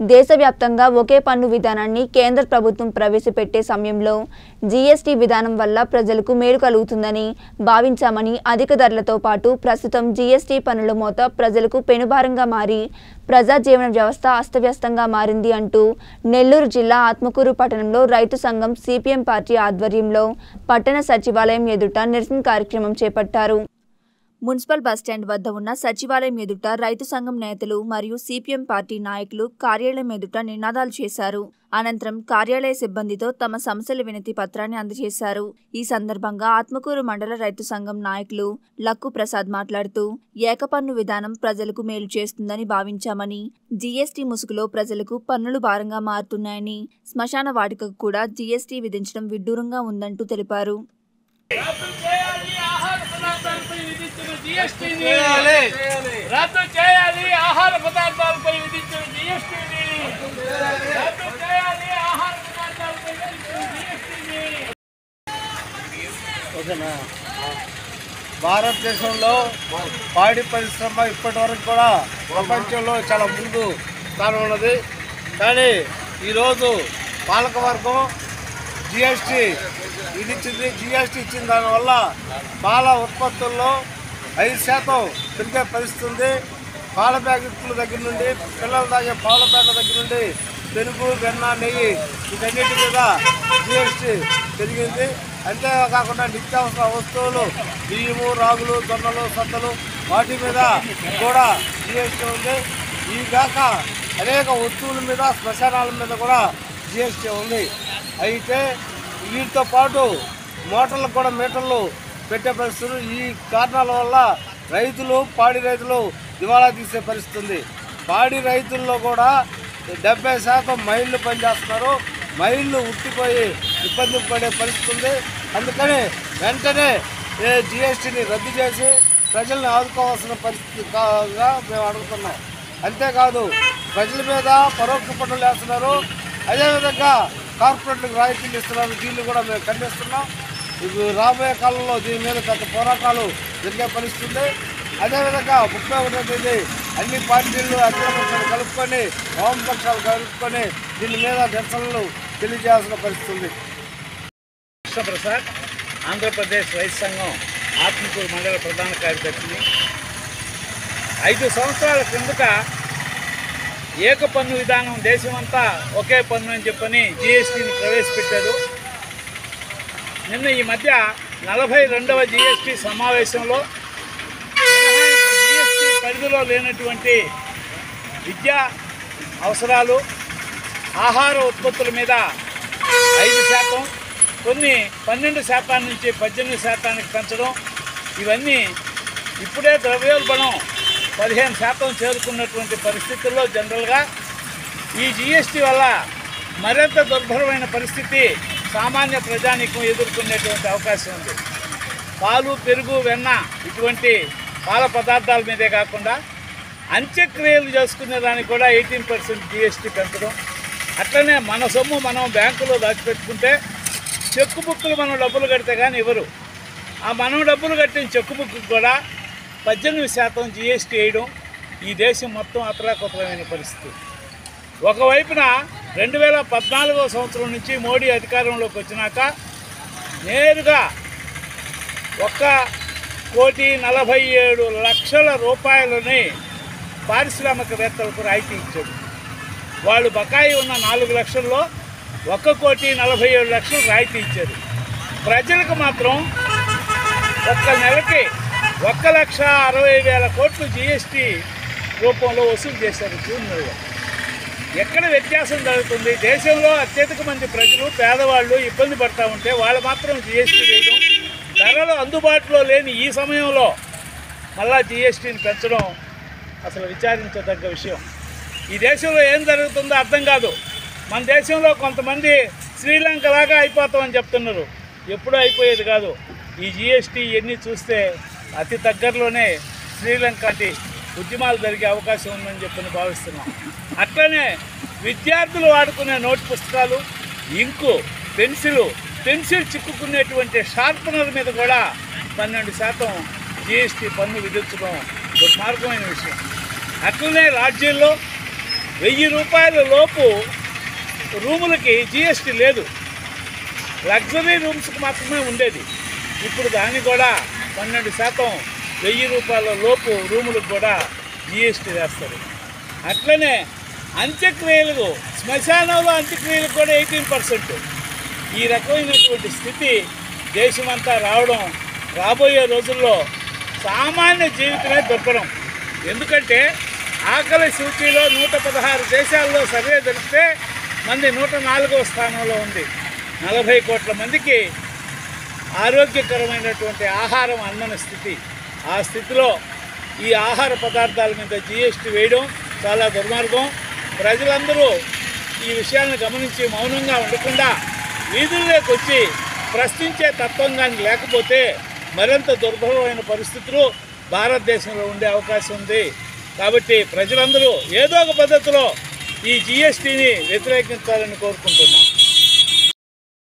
దేశవ్యాప్తంగా ఒకే పన్ను విధానాన్ని కేంద్ర ప్రభుత్వం ప్రవేశపెట్టే సమయంలో జీఎస్టీ విధానం వల్ల ప్రజలకు మేలు కలుగుతుందని భావించామని అధిక ధరలతో పాటు ప్రస్తుతం జీఎస్టీ పన్నుల మోత ప్రజలకు పెనుభారంగా మారి ప్రజా జీవన వ్యవస్థ అస్తవ్యస్తంగా మారింది అంటూ నెల్లూరు జిల్లా ఆత్మకూరు పట్టణంలో రైతు సంఘం సిపిఎం పార్టీ ఆధ్వర్యంలో పట్టణ సచివాలయం ఎదుట నిరసన కార్యక్రమం చేపట్టారు మున్సిపల్ బస్టాండ్ వద్ద ఉన్న సచివాలయం ఎదుట రైతు సంఘం నేతలు మరియు సిపిఎం పార్టీ నాయకులు కార్యాలయం ఎదుట నినాదాలు చేశారు అనంతరం కార్యాలయ సిబ్బందితో తమ సమస్యల వినతి పత్రాన్ని అందజేశారు ఈ సందర్భంగా ఆత్మకూరు మండల రైతు సంఘం నాయకులు లక్కు ప్రసాద్ మాట్లాడుతూ ఏకపన్ను విధానం ప్రజలకు మేలు చేస్తుందని భావించామని జీఎస్టీ ముసుగులో ప్రజలకు పన్నులు భారంగా మారుతున్నాయని శ్మశాన వాటికకు కూడా జీఎస్టీ విధించడం విడ్డూరంగా ఉందంటూ తెలిపారు రద్దు చేయాలి ఆహార పదార్థాలపై విధించిన జీఎస్టీని రద్దు చేయాలి ఆహార పదార్థాలపై విధించిన జీఎస్టీని రద్దు చేయాలి ఆహార పదార్థాలపై విధించిన జీఎస్టీని ఓకేనా భారతదేశంలో పాడి పరిశ్రమ ఇప్పటి వరకు కూడా ప్రపంచంలో చాలా ముందు స్థానం ఉన్నది కానీ ఈరోజు పాలకవర్గం జిఎస్టీ విధించింది జిఎస్టీ ఇచ్చిన దానివల్ల పాల ఉత్పత్తుల్లో ఐదు శాతం పెరిగే పరిస్థితి ఉంది పాల ప్యాకెట్ల దగ్గర నుండి పిల్లలు తాగే పాల ప్యాకెట్ల దగ్గర నుండి పెరుగు వెన్న నెయ్యి వీటన్నిటి మీద జిఎస్టీ పెరిగింది అంతేకాకుండా నిత్యావసర వస్తువులు బియ్యము రాగులు జొన్నలు సద్దలు వాటి మీద కూడా జిఎస్టీ ఉంది ఈ కాక అనేక వస్తువుల మీద శ్మశానాల మీద కూడా జిఎస్టీ ఉంది అయితే వీటితో పాటు మోటార్లకు కూడా మీటర్లు పెట్టే పరిస్థితులు ఈ కారణాల వల్ల రైతులు పాడి రైతులు దివాళా తీసే పరిస్థితి ఉంది పాడి రైతుల్లో కూడా డెబ్బై శాతం మైళ్ళు పనిచేస్తున్నారు మైళ్ళు ఉట్టిపోయి ఇబ్బంది పడే పరిస్థితి ఉంది అందుకని వెంటనే జిఎస్టీని రద్దు చేసి ప్రజల్ని ఆదుకోవాల్సిన పరిస్థితి కాగా మేము అడుగుతున్నాం అంతేకాదు ప్రజల మీద పరోక్ష పన్నులు వేస్తున్నారు అదేవిధంగా కార్పొరేట్లకు రాయితీలు ఇస్తున్నారు దీన్ని కూడా మేము ఖండిస్తున్నాం ఇది రాబోయే కాలంలో దీని మీద పెద్ద పోరాటాలు జరిగే పరిస్థితి ఉంది అదేవిధంగా ముప్పై ఒకటో తేదీ అన్ని పార్టీలు అఖిల పక్షాలు కలుపుకొని వామపక్షాలు కలుపుకొని దీని మీద నిరసనలు తెలియజేయాల్సిన పరిస్థితి ఉంది కృష్ణప్రసాద్ ఆంధ్రప్రదేశ్ రైతు సంఘం ఆత్మకూరు మండల ప్రధాన కార్యదర్శిని ఐదు సంవత్సరాల కిందట ఏక పన్ను విధానం దేశమంతా ఒకే పన్ను అని చెప్పని జిఎస్టీని ప్రవేశపెట్టారు నిన్న ఈ మధ్య నలభై రెండవ జిఎస్టీ సమావేశంలో జిఎస్టీ పరిధిలో లేనటువంటి విద్యా అవసరాలు ఆహార ఉత్పత్తుల మీద ఐదు శాతం కొన్ని పన్నెండు శాతం నుంచి పద్దెనిమిది శాతానికి పెంచడం ఇవన్నీ ఇప్పుడే ద్రవ్యోల్బణం పదిహేను శాతం చేరుకున్నటువంటి పరిస్థితుల్లో జనరల్గా ఈ జిఎస్టీ వల్ల మరింత దుర్భరమైన పరిస్థితి సామాన్య ప్రజానికం ఎదుర్కొనేటువంటి అవకాశం ఉంది పాలు పెరుగు వెన్న ఇటువంటి పాల పదార్థాల మీదే కాకుండా అంత్యక్రియలు చేసుకునే దానికి కూడా ఎయిటీన్ పర్సెంట్ జిఎస్టీ పెంచడం అట్లనే మన సొమ్ము మనం బ్యాంకులో దాచిపెట్టుకుంటే చెక్కు బుక్కులు మనం డబ్బులు కడితే కానీ ఇవ్వరు ఆ మనం డబ్బులు కట్టిన చెక్కు బుక్కు కూడా పద్దెనిమిది శాతం జిఎస్టీ వేయడం ఈ దేశం మొత్తం అతలాకుతలమైన పరిస్థితి ఒకవైపున రెండు వేల పద్నాలుగో సంవత్సరం నుంచి మోడీ అధికారంలోకి వచ్చినాక నేరుగా ఒక్క కోటి నలభై ఏడు లక్షల రూపాయలని పారిశ్రామికవేత్తలకు రాయితీ ఇచ్చాడు వాళ్ళు బకాయి ఉన్న నాలుగు లక్షల్లో ఒక్క కోటి నలభై ఏడు లక్షలు రాయితీ ఇచ్చారు ప్రజలకు మాత్రం ఒక్క నెలకి ఒక్క లక్ష అరవై వేల కోట్లు జిఎస్టీ రూపంలో వసూలు చేశారు జూన్ నెలలో ఎక్కడ వ్యత్యాసం జరుగుతుంది దేశంలో అత్యధిక మంది ప్రజలు పేదవాళ్ళు ఇబ్బంది పడతా ఉంటే వాళ్ళు మాత్రం జిఎస్టీ వేయడం ధరలు అందుబాటులో లేని ఈ సమయంలో మళ్ళా జిఎస్టీని పెంచడం అసలు విచారించదగ్గ విషయం ఈ దేశంలో ఏం జరుగుతుందో అర్థం కాదు మన దేశంలో కొంతమంది శ్రీలంక లాగా అయిపోతామని చెప్తున్నారు ఎప్పుడూ అయిపోయేది కాదు ఈ జిఎస్టీ ఇవన్నీ చూస్తే అతి దగ్గరలోనే శ్రీలంక లాంటి ఉద్యమాలు జరిగే అవకాశం ఉందని చెప్పని భావిస్తున్నాం అట్లనే విద్యార్థులు వాడుకునే నోట్ పుస్తకాలు ఇంకు పెన్సిలు పెన్సిల్ చిక్కుకునేటువంటి షార్పనర్ మీద కూడా పన్నెండు శాతం జిఎస్టీ పన్ను విధించడం దుర్మార్గమైన విషయం అట్లనే రాజ్యాల్లో వెయ్యి రూపాయల లోపు రూములకి జిఎస్టీ లేదు లగ్జరీ రూమ్స్కి మాత్రమే ఉండేది ఇప్పుడు దాన్ని కూడా పన్నెండు శాతం వెయ్యి రూపాయల లోపు రూములకు కూడా జిఎస్టీ వేస్తారు అట్లనే అంత్యక్రియలకు శ్మశానంలో అంత్యక్రియలకు కూడా ఎయిటీన్ పర్సెంట్ ఈ రకమైనటువంటి స్థితి దేశమంతా రావడం రాబోయే రోజుల్లో సామాన్య జీవితమే దుర్భరం ఎందుకంటే ఆకలి సూచీలో నూట పదహారు దేశాల్లో సర్వే జరిపితే మంది నూట నాలుగవ స్థానంలో ఉంది నలభై కోట్ల మందికి ఆరోగ్యకరమైనటువంటి ఆహారం అందని స్థితి ఆ స్థితిలో ఈ ఆహార పదార్థాల మీద జిఎస్టీ వేయడం చాలా దుర్మార్గం ప్రజలందరూ ఈ విషయాలను గమనించి మౌనంగా ఉండకుండా వీధుల్లోకి వచ్చి ప్రశ్నించే తత్వం కానీ లేకపోతే మరింత దుర్భరమైన పరిస్థితులు భారతదేశంలో ఉండే అవకాశం ఉంది కాబట్టి ప్రజలందరూ ఏదో ఒక పద్ధతిలో ఈ జిఎస్టీని వ్యతిరేకించాలని కోరుకుంటున్నాం